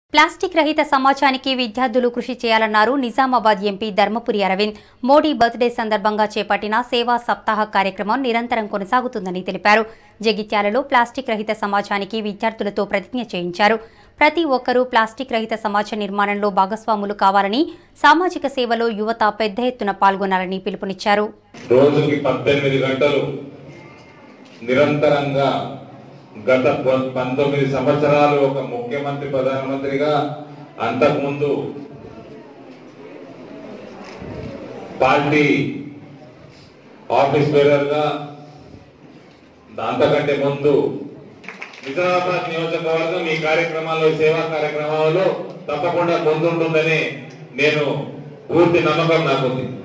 plastic రహిత సమాజానికి విద్యార్థులు కృషి చేయాలన్నారు నిజామాబాద్ ఎంపీ ధర్మపురి అరవింద్ మోడీ బర్త్డే సందర్భంగా చేపట్టిన సేవా సప్తాహ కార్యక్రమం నిరంతరం కొనసాగుతుందని తెలిపారు జగిత్యాలలో ప్లాస్టిక్ రహిత సమాజానికి విద్యార్థులతో ప్రతిజ్ఞ చేయించారు ప్రతి ఒక్కరూ ప్లాస్టిక్ రహిత సమాజ నిర్మాణంలో భాగస్వాములు కావాలని సామాజిక సేవలో యువత పెద్ద ఎత్తున పాల్గొనాలని పిలుపునిచ్చారు రోజుకి పద్దెనిమిది గంటలు నిరంతరంగా గత ప- పంతొమ్మిది సంవత్సరాలు ఒక ముఖ్యమంత్రి ప్రధానమంత్రిగా అంతకుముందు పార్టీ ఆఫీస్ బేరర్గా అంతకంటే ముందు నిజామాబాద్ నియోజకవర్గం ఈ కార్యక్రమాల్లో ఈ సేవా కార్యక్రమాల్లో తప్పకుండా పొందుంటుందని నేను పూర్తి నమ్మకం నాకుంది